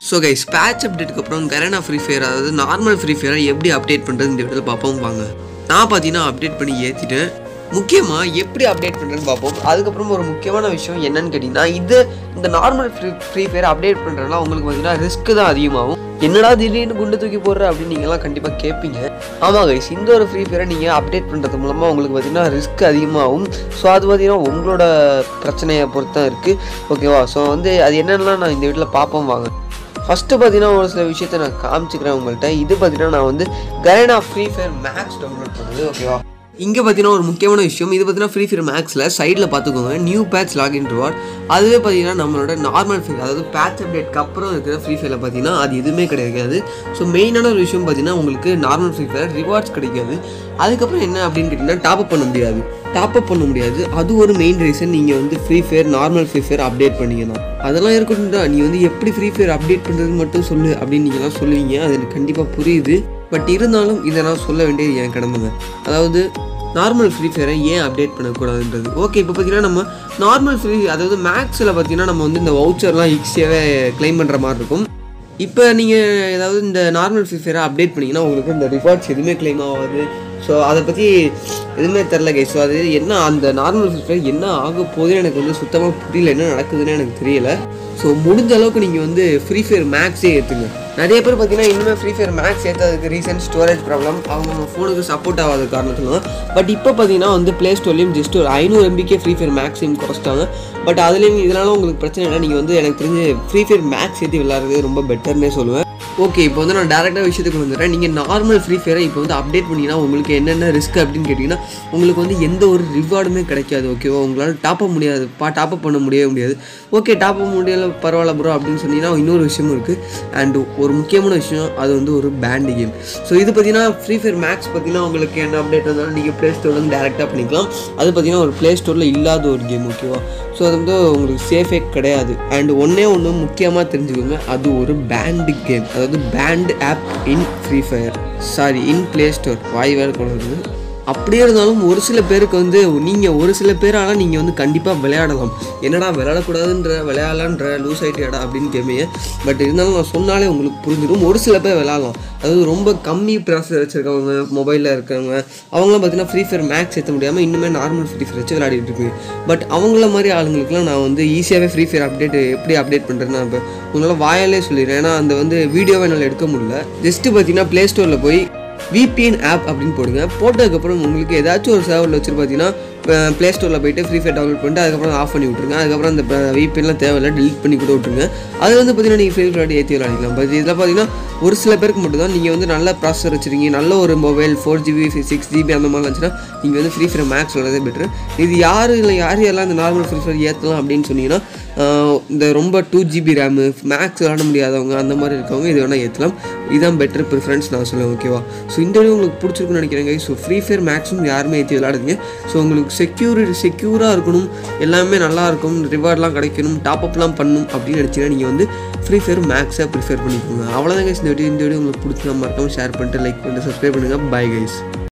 so guys patch அப்டேட்டுக்கு அப்புறம் Garena free fire அதாவது நார்மல் ஃப்ரீ ஃபயரை எப்படி அப்டேட் பண்ணுறது இந்த வீடியோவில் பார்ப்போம் வாங்க நான் பார்த்தீங்கன்னா அப்டேட் பண்ணி ஏற்றிட்டேன் முக்கியமாக எப்படி அப்டேட் பண்ணுறேன்னு பார்ப்போம் அதுக்கப்புறம் ஒரு முக்கியமான விஷயம் என்னன்னு கேட்டிங்கன்னா இது இந்த normal free free fire update பண்ணுறதுனா உங்களுக்கு பார்த்தீங்கன்னா ரிஸ்க்கு தான் அதிகமாகும் என்னடா திடீர்னு குண்டு தூக்கி போடுற அப்படின்னு நீங்களாம் கண்டிப்பாக கேட்பீங்க ஆமாம் கைஸ் இந்த ஒரு ஃப்ரீ ஃபயரை நீங்கள் அப்டேட் பண்ணுறது மூலமாக உங்களுக்கு பார்த்தீங்கன்னா ரிஸ்க் அதிகமாகும் ஸோ அது பார்த்தீங்கன்னா உங்களோட பிரச்சனையை பொறுத்து தான் இருக்குது ஓகேவா ஸோ வந்து அது என்னென்னலாம் நான் இந்த வீட்டில் பார்ப்போம் வாங்க ஃபஸ்ட்டு பார்த்தீங்கன்னா ஒரு சில விஷயத்தை நான் காமிச்சிக்கிறேன் உங்கள்கிட்ட இது பார்த்தீங்கன்னா நான் வந்து Garena free fire max download பண்ணது ஓகேவா இங்கே பார்த்தீங்கன்னா ஒரு முக்கியமான விஷயம் இது பார்த்தீங்கன்னா ஃப்ரீ ஃபயர் மேக்ஸில் சைடில் பார்த்துக்கோங்க நியூ பேட்ச் லாகின் ரிவார்ட் அதுவே பார்த்தீங்கன்னா நம்மளோட நார்மல் ஃபீல் அதாவது பேட்ச் அப்டேட்க்கு அப்புறம் இருக்கிற ஃப்ரீ ஃபயரில் பார்த்தீங்கன்னா அது எதுவுமே கிடைக்காது ஸோ மெயினான ஒரு விஷயம் பார்த்தீங்கன்னா உங்களுக்கு நார்மல் ஃப்ரீ ஃபயர் ரிவார்ட்ஸ் கிடைக்காது அதுக்கப்புறம் என்ன அப்படின்னு கேட்டிங்கன்னா டாப் அப் பண்ண முடியாது டாப் அப் பண்ண முடியாது அது ஒரு மெயின் ரீசன் நீங்கள் வந்து free fire normal free fire update பண்ணீங்கன்னா அதெல்லாம் இருக்கட்டும் நீ வந்து எப்படி ஃப்ரீ ஃபயர் அப்டேட் பண்ணுறது மட்டும் சொல்லு அப்படின்னு நீங்கள்லாம் சொல்லுவீங்க அது எனக்கு கண்டிப்பாக புரியுது பட் இருந்தாலும் இதை நான் சொல்ல வேண்டியது என் கடமைங்க அதாவது நார்மல் ஃப்ரீ ஃபயரை ஏன் அப்டேட் பண்ணக்கூடாதுன்றது ஓகே இப்போ பார்த்தீங்கன்னா நம்ம நார்மல் ஃப்ரீ அதாவது மேக்ஸில் பார்த்தீங்கன்னா நம்ம வந்து இந்த வவுச்சர்லாம் ஈஸியாகவே க்ளைம் பண்ணுற மாதிரி இருக்கும் இப்போ நீங்கள் ஏதாவது இந்த நார்மல் ஃப்ரீ ஃபயரை அப்டேட் பண்ணிங்கன்னா உங்களுக்கு இந்த ரிவார்ட்ஸ் எதுவுமே க்ளைம் ஆகாது ஸோ அதை பற்றி எதுவுமே தெரில கை ஸோ அது என்ன அந்த நார்மல் ஃப்ரீ ஃபயர் என்ன ஆக போகுதுன்னு எனக்கு வந்து சுத்தமாக புரியல என்ன நடக்குதுன்னு எனக்கு தெரியல ஸோ முடிஞ்ச அளவுக்கு நீங்கள் வந்து ஃப்ரீ ஃபயர் மேக்ஸே ஏற்றுங்க நிறைய பேர் பார்த்தீங்கன்னா இன்னுமே ஃப்ரீ ஃபயர் மேக்ஸ் ஏற்றதுக்கு ரீசன் ஸ்டோரேஜ் ப்ராப்ளம் அவங்க ஃபோனுக்கு சப்போர்ட் ஆகாத காரணத்துல பட் இப்போ பார்த்தீங்கன்னா வந்து ப்ளே ஸ்டோர்லேயும் ஜஸ்ட் ஒரு ஐநூறு எம்பிக்கே ஃப்ரீ ஃபயர் மேக்ஸையும் குறைச்சிட்டாங்க பட் அதுலேயும் இதனால உங்களுக்கு பிரச்சனை இல்லை நீங்கள் வந்து எனக்கு தெரிஞ்சு ஃப்ரீ ஃபயர் மேக்ஸ் ஏற்றி விளாட்றது ரொம்ப பெட்டர்னே சொல்லுவேன் ஓகே இப்போ வந்து நான் டேரெக்டாக விஷயத்துக்கு வந்துடுறேன் நீங்கள் நார்மல் ஃப்ரீ ஃபயரை இப்போ வந்து அப்டேட் பண்ணிங்கன்னா உங்களுக்கு என்னென்ன ரிஸ்க் அப்படின்னு கேட்டிங்கன்னா உங்களுக்கு வந்து எந்த ஒரு ரிவார்டுமே கிடைக்காது ஓகேவா உங்களால் டாப் அப் முடியாது பா டாப் அப் பண்ண முடியவே முடியாது ஓகே டாப் அப் முடியல பரவாயில்ல ப்ரோ அப்படின்னு சொன்னீங்கன்னா இன்னொரு விஷயமும் இருக்குது அண்ட் ஒரு முக்கியமான விஷயம் அது வந்து ஒரு பேண்டு கேம் ஸோ இது பார்த்தீங்கன்னா ஃப்ரீ ஃபயர் மேக்ஸ் பார்த்தீங்கன்னா உங்களுக்கு என்ன அப்டேட் வந்தாலும் நீங்கள் ப்ளே ஸ்டோர்லேருந்து டேரெக்டாக பண்ணிக்கலாம் அது பார்த்தீங்கன்னா ஒரு ப்ளே ஸ்டோரில் இல்லாத ஒரு கேம் ஓகேவா ஸோ அது வந்து உங்களுக்கு சேஃபே கிடையாது அண்ட் ஒன்றே ஒன்று முக்கியமாக தெரிஞ்சுக்கோங்க அது ஒரு பேண்டு கேம் அதாவது banned app in free fire sorry in play store வாய் வேறு கொண்டு வருது அப்படியே இருந்தாலும் ஒரு சில பேருக்கு வந்து நீங்கள் ஒரு சில பேரால் நீங்கள் வந்து கண்டிப்பாக விளையாடலாம் என்னடா விளையாடக்கூடாதுன்ற விளையாடலான்ற லூஸ் ஆகிட்டேடா அப்படின்னு கேட்பீங்க பட் இருந்தாலும் நான் சொன்னாலே உங்களுக்கு புரிஞ்சிடும் ஒரு சில பேர் விளையாடலாம் அதாவது ரொம்ப கம்மி ப்ராசஸர் வச்சுருக்கவங்க மொபைலில் இருக்கிறவங்க அவங்களாம் பார்த்தீங்கன்னா ஃப்ரீ ஃபயர் மேக்ஸ் ஏற்ற முடியாமல் இன்னுமே நார்மல் ஃப்ரீ ஃபயர் வச்சு விளையாடிட்டு இருப்பீங்க பட் அவங்கள மாதிரி ஆளுங்களுக்குலாம் நான் வந்து ஈஸியாகவே ஃப்ரீ ஃபயர் அப்டேட் எப்படி அப்டேட் பண்ணுறேன்னு நான் இப்போ உங்களால் வாயாலே சொல்லிடுறேன் ஏன்னா அந்த வந்து வீடியோவை என்னால் எடுக்க முடியல ஜஸ்ட்டு பார்த்தீங்கன்னா ப்ளே ஸ்டோரில் போய் விபிஎன் ஆப் அப்படின்னு போடுங்க போட்டதுக்கப்புறம் உங்களுக்கு ஏதாச்சும் ஒரு சர்வரில் வச்சுட்டு பார்த்தீங்கன்னா ப்ளே ஸ்டோரில் போயிட்டு ஃப்ரீ ஃபயர் டவுன்லோட் பண்ணிட்டு அதுக்கப்புறம் ஆஃப் பண்ணி விட்ருங்க அதுக்கப்புறம் அந்த விபிஎன்லாம் தேவையில்லை டெலிட் பண்ணி கூட விட்ருங்க அது வந்து பார்த்தீங்கன்னா நீங்கள் ஃப்ரீ ஃபயர் ஏற்றி விளையாடிக்கலாம் பட் இதில் பார்த்தீங்கன்னா ஒரு சில பேருக்கு மட்டும் தான் நீங்கள் வந்து நல்ல ப்ராசஸர் வச்சுருக்கீங்க நல்ல ஒரு mobile four GB six GB அந்த மாதிரி வந்துச்சுன்னா நீங்கள் வந்து ஃப்ரீ ஃபயர் மேக்ஸ் விளாடதே பெட்ரு இது யார் இல்லை யார் யாரெல்லாம் இந்த நார்மல் ஃப்ரீ ஃபயர் ஏற்றலாம் அப்படின்னு சொன்னீங்கன்னா இந்த ரொம்ப டூ ஜிபி ரேமு மேக்ஸ் விளாட முடியாதவங்க அந்த மாதிரி இருக்கவங்க இது வேணால் ஏற்றலாம் இதுதான் பெட்டர் ப்ரிஃபரன்ஸ் நான் சொல்லுவேன் ஓகேவா ஸோ இந்த வீடியோ உங்களுக்கு பிடிச்சிருக்குன்னு நினைக்கிறேங்க ஸோ ஃப்ரீ ஃபயர் மேக்ஸும் யாருமே ஏற்றி விளாடுங்க ஸோ உங்களுக்கு செக்யூரிட்டி செக்யூராக இருக்கணும் எல்லாமே நல்லா இருக்கும் ரிவார்ட்லாம் கிடைக்கணும் டாப் அப்லாம் பண்ணணும் அப்படின்னு நினச்சிங்கன்னா நீங்கள் வந்து ஃப்ரீ ஃபயர் மேக்ஸாக ப்ரிஃபர் பண்ணிக்கோங்க அவ்வளோதான் கைஸ் இந்த வீடியோ இந்த வீடியோ உங்களுக்கு பிடிச்சா மறக்காமல் ஷேர் பண்ணிட்டு லைக் பண்ணிட்டு சப்ஸ்கிரைப் பண்ணுங்கள் பை கைஸ்